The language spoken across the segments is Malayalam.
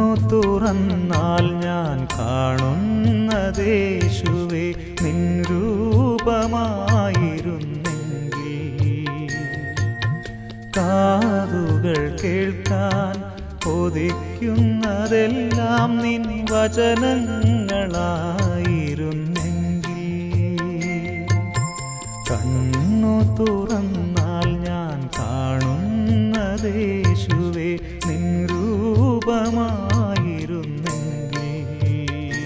കണ്ണു തുറന്നാൽ ഞാൻ കാണുന്നതേശുവേ നിൻ രൂപമായിരുന്നെങ്കിൽ കാതുകൾ കേൾക്കാൻ കൊതിക്കുന്നതെല്ലാം നിൻ വചനങ്ങളായിരുന്നെങ്കിൽ കണ്ണു തുറന്നാൽ ഞാൻ കാണുന്നതേശുവേ നിൻ രൂപമായിരുന്നെങ്കിൽ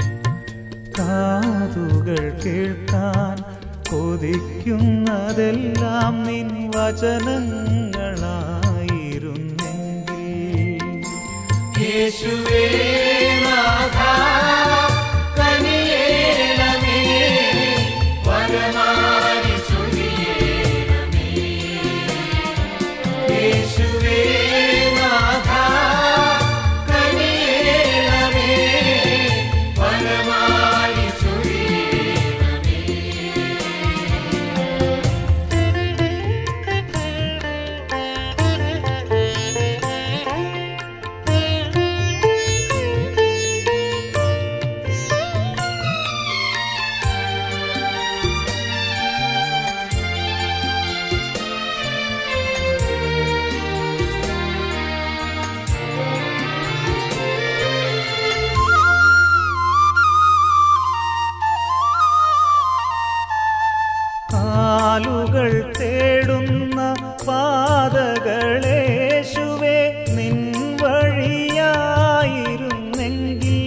കാതുകൾ കേൾക്കാൻ കൊതിക്കുന്നതെല്ലാം നിൻ വചനങ്ങളായിരുന്നെങ്കിൽ യേശുവേ നാഥ കനിയേണമേ വരമാരി ചൊരിയേണമേ യേശുവേ നാഥ കനിയേണമേ വരമാരി ചൊരിയേണമേ കാലുകൾ തേടുന്ന പാതകളേശുവേ നിൻ വഴിയായിരുന്നെങ്കിൽ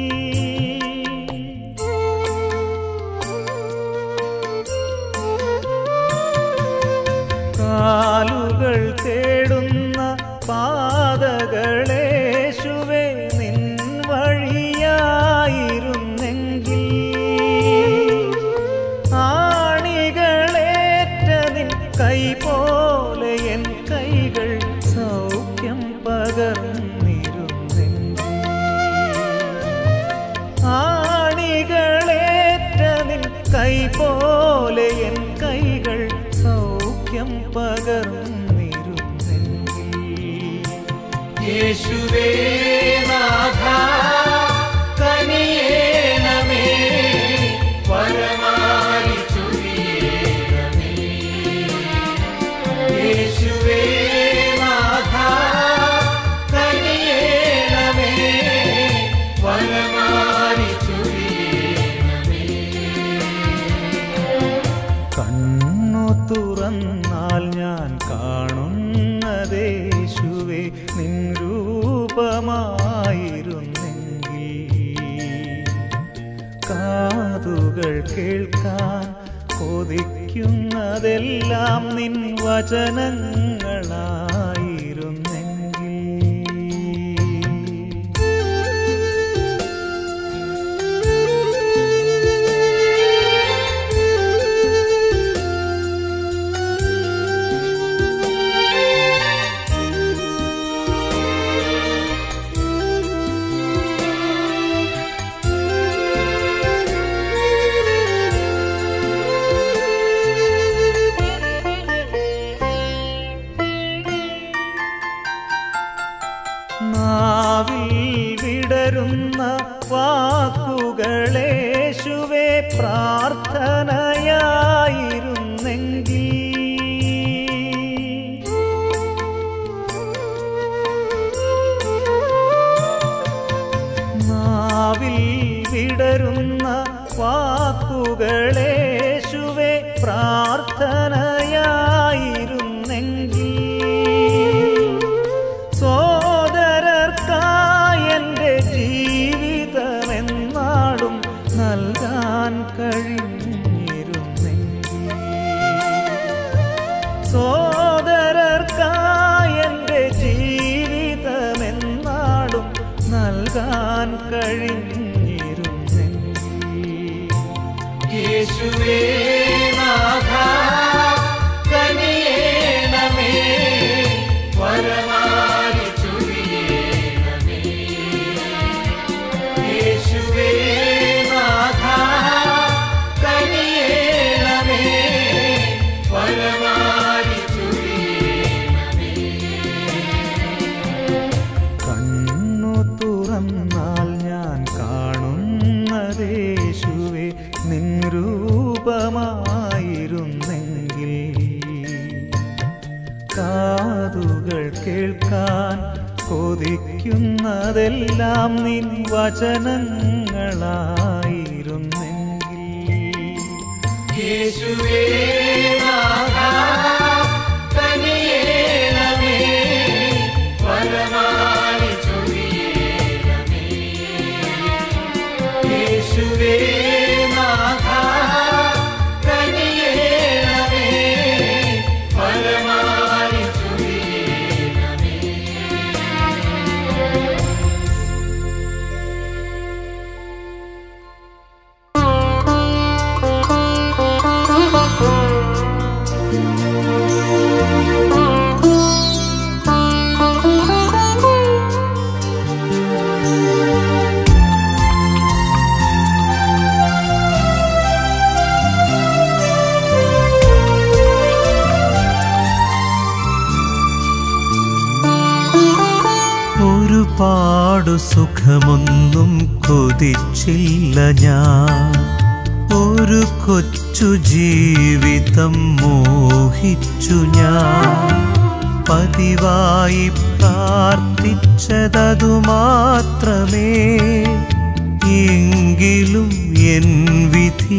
കാലുകൾ തേടുന്ന പാതകളേശുവേ നിൻ വഴിയായിരുന്നെങ്കിൽ ആണികളേറ്റ നിൻ കൈ പോലെ എൻ കൈകൾ സൗഖ്യം പകർന്നിരുന്നെങ്കിൽ ആണികളേറ്റ നിൻ കൈ പോലെ എൻ കൈകൾ സൗഖ്യം പകർന്നിരുന്നെങ്കിൽ യേശുവേ നാഥ കനിയേണമേ വരമാരി ചൊരിയേണമേ യേശുവേ നാഥ കനിയേണമേ വരമാരി ചൊരിയേണമേ കണ്ണു തുറന്നാൽ ഞാൻ കാണുന്നതേശുവേ നിൻ രൂപമായിരുന്നെങ്കിൽ കാതുകൾ കേൾക്കാൻ കൊതിക്കുന്നതെല്ലാം നിൻ വചനങ്ങളായിരുന്നെങ്കിൽ നാവിൽ വിടരുന്ന വാക്കുകളേശുവേ പ്രാർത്ഥനയായിരുന്നെങ്കിൽ നാവിൽ വിടരുന്ന വാക്കുകളേശുവേ പ്രാർത്ഥനയായിരുന്നെങ്കിൽ സോദരർക്കായെൻ്റെ ജീവിതമെന്നാളും നൽകാൻ കഴിഞ്ഞിരുന്നെങ്കിൽ സോദരർക്കായെൻ്റെ ജീവിതമെന്നാളും നൽകാൻ കഴിഞ്ഞിരുന്നെങ്കിൽ യേശുവേ നാഥ കനിയേണമേ വരമാരി ചൊരിയേണമേ യേശുവേ നാഥ കനിയേണമേ വരമാരി ചൊരിയേണമേ കണ്ണു കേൾക്കുന്നതെല്ലാം നിൻ വചനങ്ങളായിരുന്നെങ്കിൽ യേശുവേ നാഥാ കനിയേണമേ വരമായി ചൊരിയേണമേ യേശുവേ നാഥാ കനിയേണമേ വരമായി ചൊരിയേണമേ ഒരുപാടു സുഖമൊന്നും കൊതിച്ചില്ല ഞാൻ ഒരു കൊച്ചു ജീവിതം മോഹിച്ചു ഞാൻ പതിവായി പ്രാർത്ഥിച്ചതതു മാത്രമേ എങ്കിലും എൻ വിധി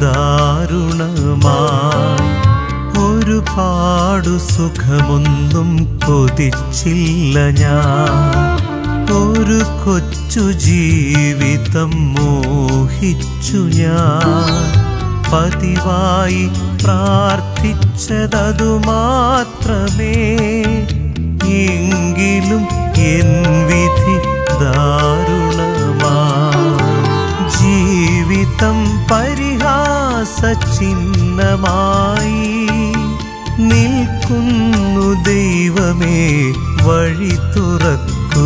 ദാരുണമായി ഒരുപാടു സുഖമൊന്നും കൊതിച്ചില്ല ഞാൻ ഒരു കൊച്ചു ജീവിതം മോഹിച്ചു ഞാൻ പതിവായി പ്രാർത്ഥിച്ചതതു മാത്രമേ എങ്കിലും എൻ വിധി ദാരുണമായി ജീവിതം പരിഹാസ ചിഹ്നമായി നിൽക്കുന്നു ദൈവമേ വഴി തുറക്കൂ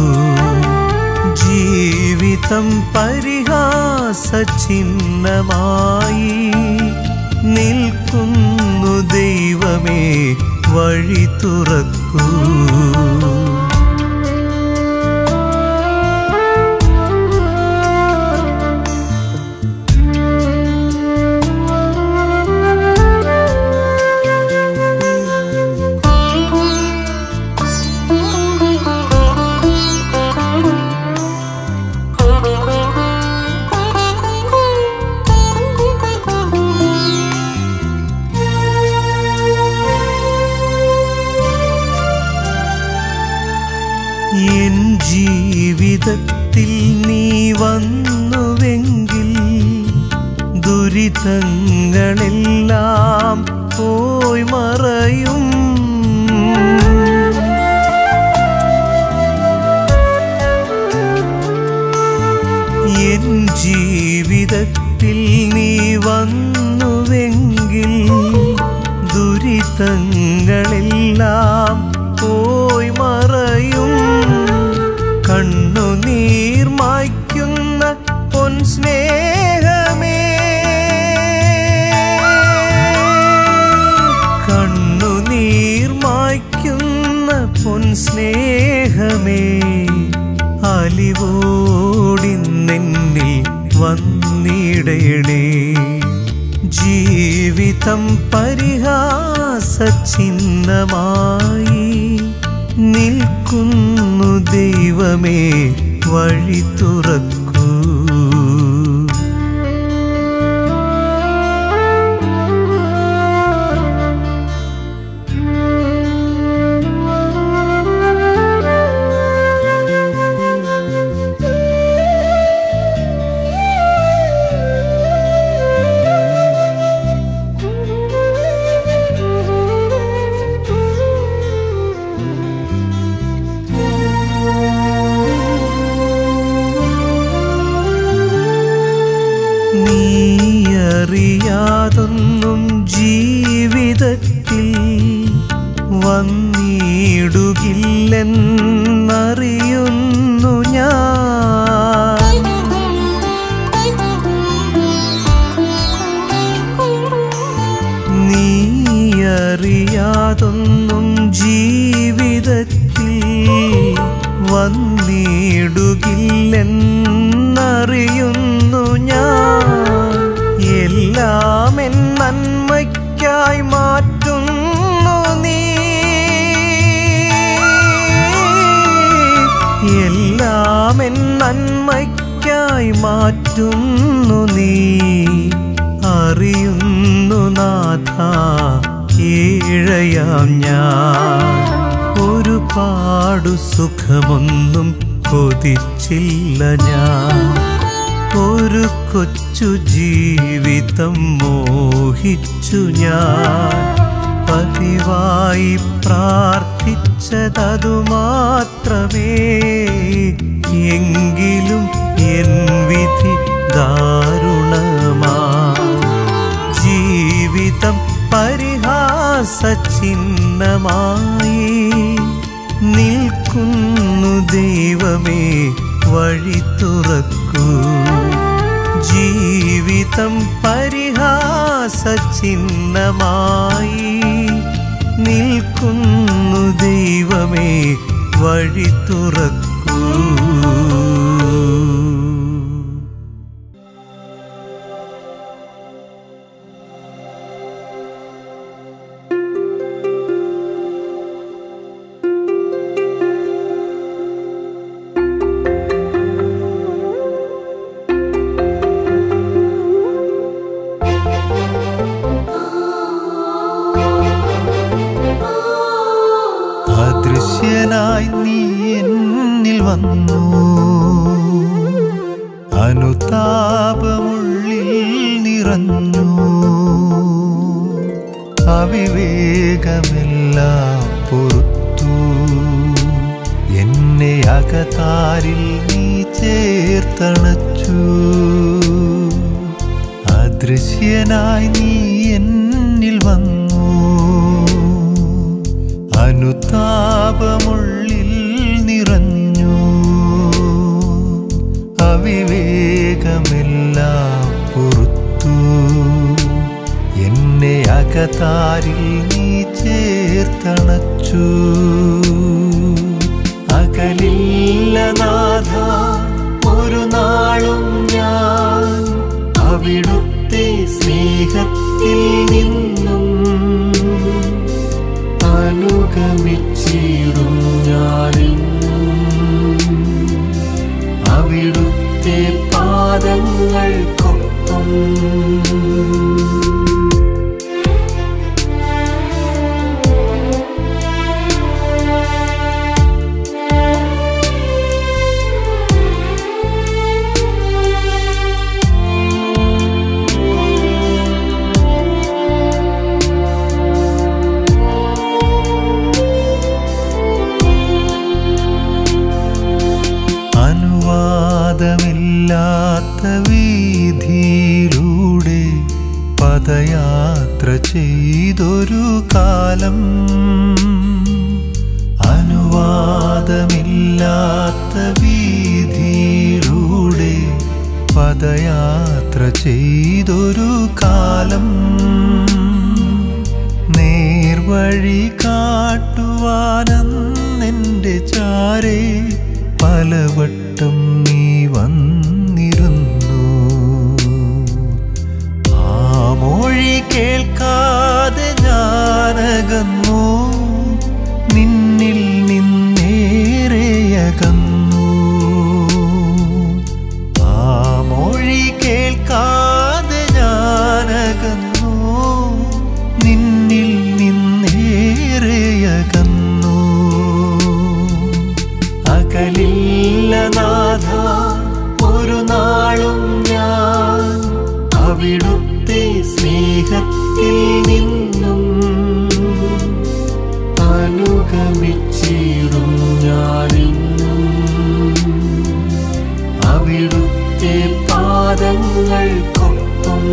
ജീവിതം പരിഹാസ ചിഹ്നമായി നിൽക്കുന്നു ദൈവമേ വഴി തുറക്കൂ എൻ ജീവിതത്തിൽ നീ വന്നുവെങ്കിൽ ദുരിതങ്ങളെല്ലാം പോയി മറയും എൻ ജീവിതത്തിൽ നീ വന്നുവെങ്കിൽ ദുരിതങ്ങളെല്ലാം പോയി മറയും കണ്ണുനീർ മായ്ക്കുന്ന പൊൻ സ്നേഹമേ കണ്ണുനീർ മായ്ക്കുന്ന പൊൻ സ്നേഹമേ അലിവോടിന്നെന്നിൽ വന്നിടയണേ ജീവിതം പരിഹാസ ചിഹ്നമായി നിൽക്കുന്നു ദൈവമേ വഴി തുറക്കൂ നീയറിയാതൊന്നും ജീവിതത്തിൽ വന്നിടുകില്ലെന്നറിയുന്നു ഞാൻ നീയറിയാതൊന്നും ജീവിതത്തിൽ വന്നിടുകില്ലെന്നറിയുന്നു ഞാൻ എല്ലാം എൻ നന്മയ്ക്കായി മാറ്റുന്നു നീ എല്ലാം നന്മയ്ക്കായി മാറ്റുന്നു നീ അറിയുന്നു നാഥ ഏഴയാം ഞാൻ ഒരുപാടു സുഖമൊന്നും കൊതിച്ചില്ല ഞാൻ ഒരു കൊച്ചു ജീവിതം മോഹിച്ചു ഞാൻ പതിവായി പ്രാർത്ഥിച്ചതതു മാത്രമേ എങ്കിലും എൻ വിധി ദാരുണമാ ജീവിതം പരിഹാസ ചിഹ്നമായി നിൽക്കുന്നു ദൈവമേ വഴി തുറക്കൂ ജീവിതം പരിഹാസ ചിഹ്നമായി നിൽക്കുന്നു ദൈവമേ വഴി തുറക്കൂ അദൃശ്യനായി നീ എന്നിൽ വന്നു അനുതാപമുള്ളിൽ നിറഞ്ഞു അവിവേകമെല്ലാം പൊറുത്തു എന്നെ അകതാരിൽ നീ ചേർത്തണച്ചു അദൃശ്യനായി നീ എന്നിൽ വന്നു അനുതാപമുള്ളിൽ നിറഞ്ഞു അവിവേകമെല്ലാം പൊറുത്തു എന്നെ അകതാരിൽ നീ ചേർത്തണച്ചു അകലില്ല നാഥ ഒരു നാളും ഞാൻ അവിടുത്തെ സ്നേഹത്തിൽ നിന്നും അനുഗമിച്ചിടും ഞാനെന്നും അവിടുത്തെ പാദങ്ങൾക്കൊപ്പം അനുവാദമില്ലാത്ത വീതിയിലൂടെ പദയാത്ര ചെയ്തൊരു കാലം അനുവാദമില്ലാത്ത വീതിയിലൂടെ പദയാത്ര ചെയ്തൊരു കാലം നേർവഴി കാട്ടുവാനെന്റെ ചാരേ പലവട്ടം നീ വന്നിരുന്നു ആ മൊഴി കേൾക്കാതെ ഞാനകന്നു നിന്നിൽ നിന്നേറെയകന്നു ആ മൊഴി കേൾക്കാതെ ഞാനകന്നു നിന്നിൽ നിന്നേറെയകന്നു അകലില്ല നാഥ ഒരു നാളും ഞാൻ അവിടുത്തെ സ്നേഹത്തിൽ നിന്നും അനുഗമിച്ചിടും ഞാനെന്നും അവിടുത്തെ പാദങ്ങൾക്കൊപ്പം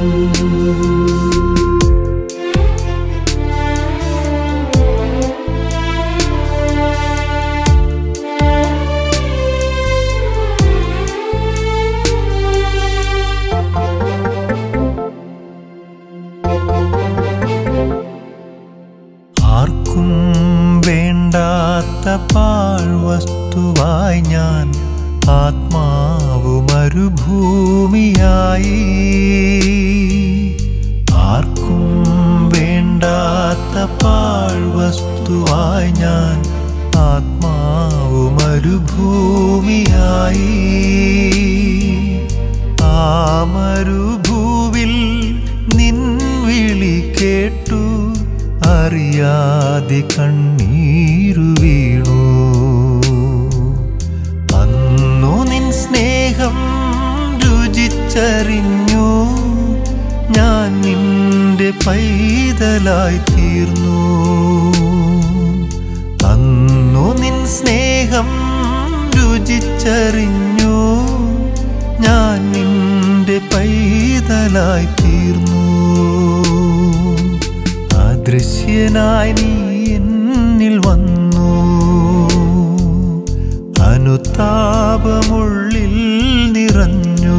ആർക്കും വേണ്ടാത്ത പാഴ്വസ്തുവായി ഞാൻ ആത്മാവ് മരുഭൂമിയായി ആർക്കും വേണ്ടാത്ത പാഴ്വസ്തുവായി ഞാൻ ആത്മാവു മരുഭൂമിയായി ആ മരുഭൂവിൽ നിൻ വിളി കേട്ടു അറിയാതെ കണ്ണീരു വീണു അന്നു നിൻ സ്നേഹം രുചിച്ചറിഞ്ഞു ഞാൻ നിന്റെ പൈതലായി തീർന്നു അന്നു നിൻ സ്നേഹം രുചിച്ചറിഞ്ഞു ഞാൻ നിന്റെ പൈതലായി തീർന്നു അദൃശ്യനായി നീ എന്നിൽ വന്നു അനുതാപമുള്ളിൽ നിറഞ്ഞു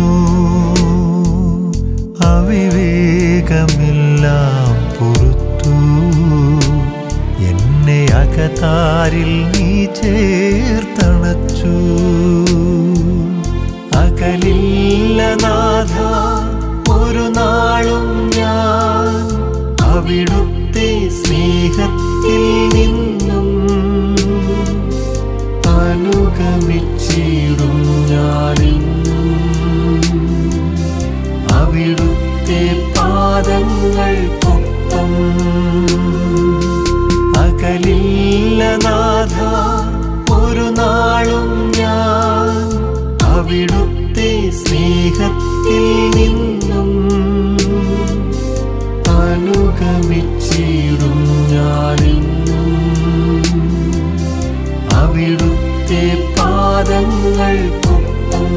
അവിവേകമെല്ലാം പൊറുത്തു എന്നെ അകതാരിൽ നീ ചേർത്തണച്ചു അകലില്ല നാഥ ഒരു നാളും ഞാൻ അവിടുത്തെ സ്നേഹത്തിൽ നിന്നും അനുഗമിച്ചിടും ഞാനെന്നും അവിടുത്തെ പാദങ്ങൾക്കൊപ്പം അകലില്ല നാഥ ഒരു നാളും ഞാൻ അവിടുത്തെ സ്നേഹത്തിൽ നിന്നും അനുഗമിച്ചിടും ഞാനെന്നും അവിടുത്തെ പാദങ്ങൾക്കൊപ്പം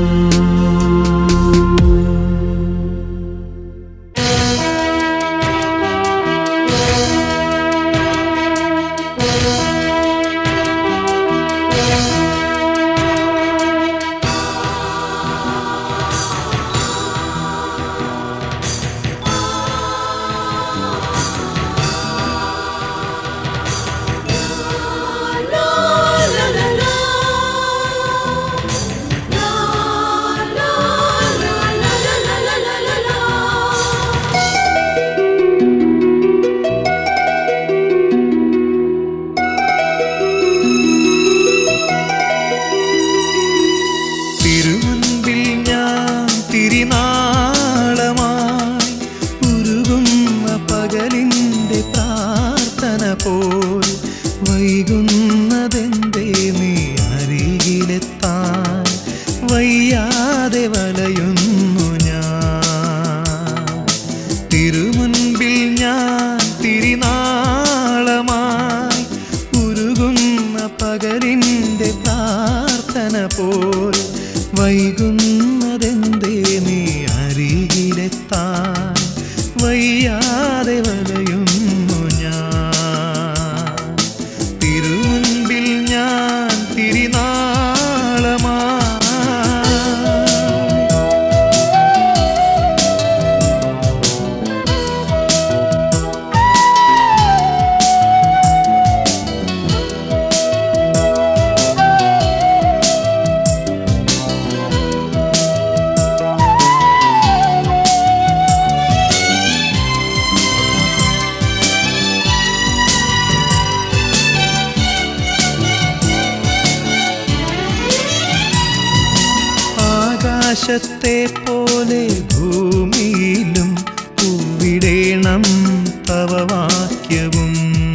തിരുമുൻപിൽ ഞാൻ തിരിനാളമായി ഉരുകുന്ന പകലിൻ്റെ പ്രാർത്ഥന പോൽ വൈകുന്നതെന്തേ നീ അരികിലെത്താൻ വയ്യാതെ വലയുന്നു ഞാൻ തിരുമുൻപിൽ ഞാൻ തിരിനാളമായി ഉരുകുന്ന പകലിൻ്റെ പ്രാർത്ഥന പോൽ വൈകുന്നതെന്തേ നീ അരികിലെത്താൻ വയ്യാതെ വലയുന്നു ഞാൻ തിരുമുൻപിൽ ഞാൻ തിരിനാളമായി ആകാശത്തെ പോലെ ഭൂമിയിലും പൂവിടേണം തവ വാക്യവും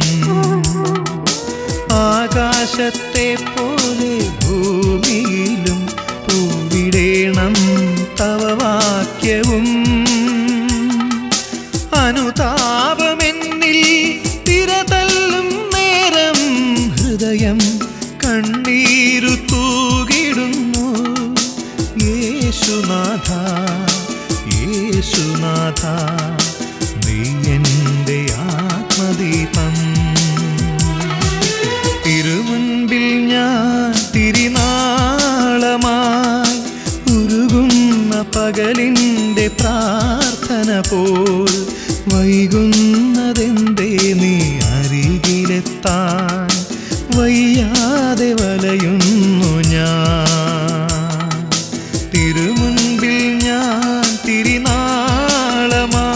ആകാശത്തെ പോലെ ഭൂമിയിലും പൂവിടേണം തവ വാക്യവും അനുതാപമെന്നിൽ തിരതല്ലും നേരം ഹൃദയം കണ്ണീരു തൂകിടുന്നു യേശുനാഥ യേശുനാഥ നീ എൻ്റെ ആത്മദീപം തിരുമുൻപിൽ ഞാൻ തിരിനാളമായി ഉരുകുന്ന പകലിൻ്റെ പ്രാർത്ഥന പോൽ വൈകുന്നതെന്തേ നീ അരികിലെത്താൻ വയ്യാതെ വലയുന്നു ഞാൻ തിരുമുൻപിൽ ഞാൻ തിരിനാളമായി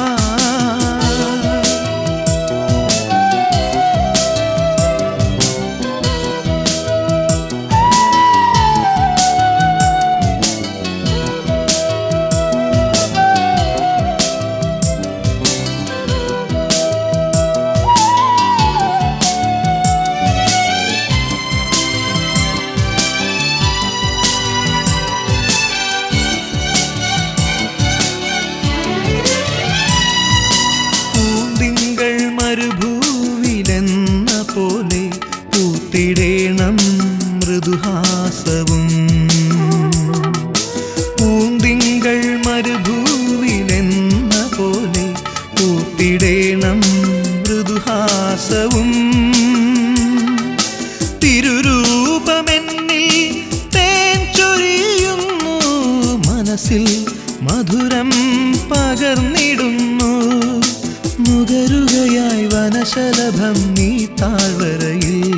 മനസ്സിൽ മധുരം പകർന്നിടുന്നു നുകരുകയായി വനശലഭം നീ താഴ്വരയിൽ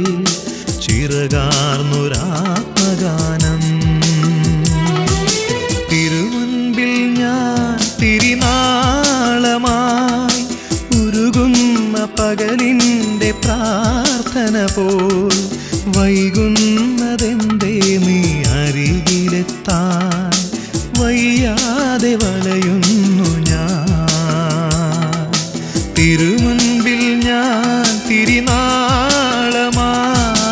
ചിറകാർന്നൊരാത്മഗാനം തിരുമുൻപിൽ ഞാൻ തിരിനാളമായി ഉരുകുന്ന പകലിൻ്റെ പ്രാർത്ഥന പോൽ വൈകുന്നതെന്തേ നീ അരികിലെത്താൻ വയ്യാതെ വലയുന്നു ഞാൻ തിരുമുൻപിൽ ഞാൻ തിരിനാളമാ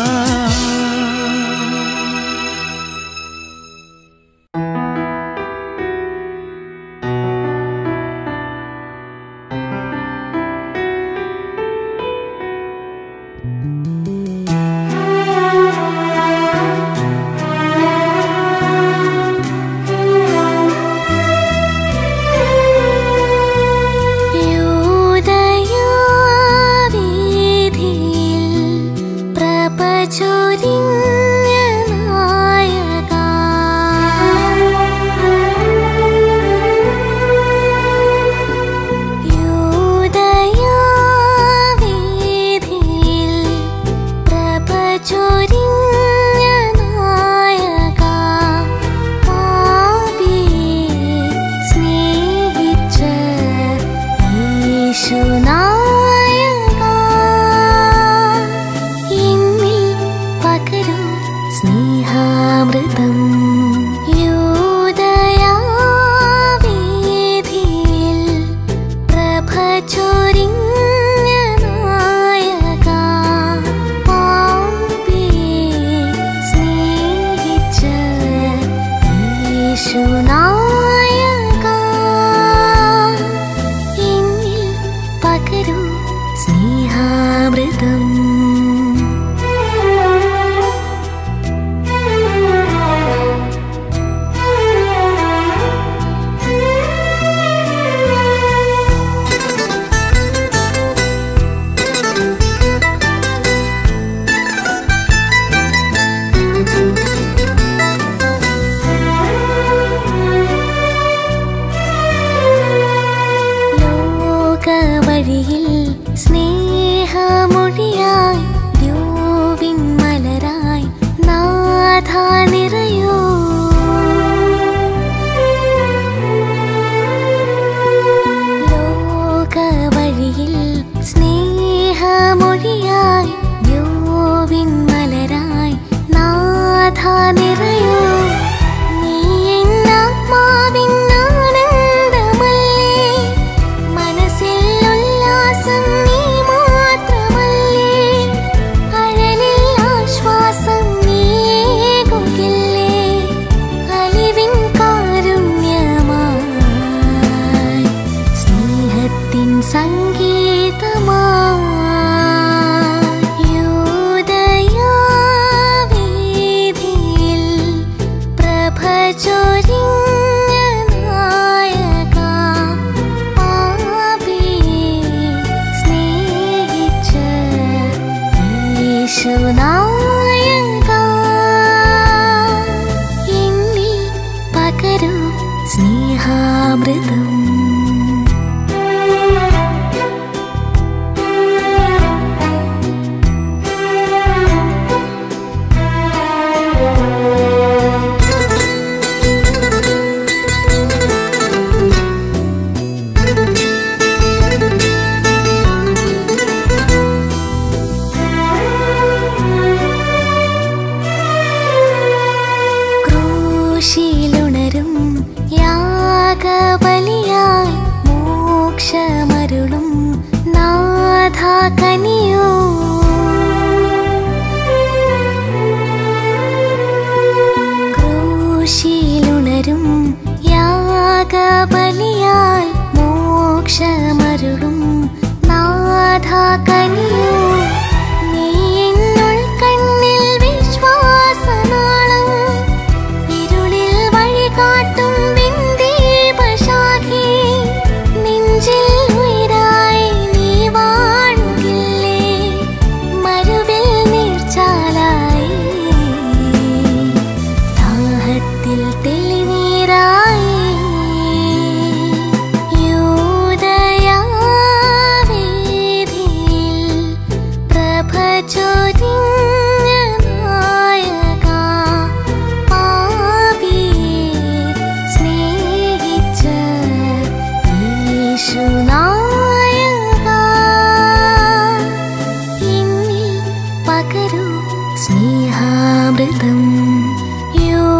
യൂദയാവീഥിയിൽ പ്രഭ ചൊരിഞ്ഞ നായകാ. യൂദയാവീഥിയിൽ പ്രഭ ചൊരിഞ്ഞ നായകാ. പാപിയെ സ്നേഹിച്ച യേശുനായകാ. എന്നിൽ പകരൂ സ്നേഹാമൃതം യൂദയാവീഥിയിൽ പ്രഭ ചൊരിഞ്ഞ നായകാ. പാപിയെ സ്നേഹിച്ച യേശുനായകാ. എന്നിൽ പകരൂ സ്നേഹാമൃതം ലോകവഴിയിൽ സ്നേഹമൊഴിയായി ദ്യോവിൻ മലരായി നാഥ നിറയൂ ലോകവഴിയിൽ സ്നേഹമൊഴിയായി ദ്യോവിൻ മലരായി നാഥ നിറയൂ നീ എന്നാത്മാവിൻ ആനന്ദമല്ലേ മനസ്സിൽ ഉല്ലാസം നീ മാത്രമല്ലേ അഴലിൽ ആശ്വാസം നീകുകില്ലേ അലിവിൻ കാരുണ്യമായി സ്നേഹത്തിൻ സംഗീതമായി യൂദയാവീഥിയിൽ പ്രഭ ചൊരിഞ്ഞ നായകാ. പാപിയെ സ്നേഹിച്ച യേശുനായകാ. എന്നിൽ പകരൂ സ്നേഹാമൃതം ക്രൂശിലുണരും യാഗബലിയാൽ മോക്ഷമരുളും നാഥ കനിയോ ക്രൂശിലുണരും യാഗബലിയാൽ മോക്ഷമരുളും നാഥ കനിയോ നീ എന്നുൾ കണ്ണിൽ വിശ്വാസനാളം ഇരുളിൽ വഴികാട്ടും വിന്ദീപശാഖി നെഞ്ചിൽ ഉയരായി നീ വാഴുകില്ലേ മരുവിൽ നീർച്ചാലായി ദാഹത്തിൽ തെളിനീരായി പകരൂ സ്നേഹാമൃതം യോ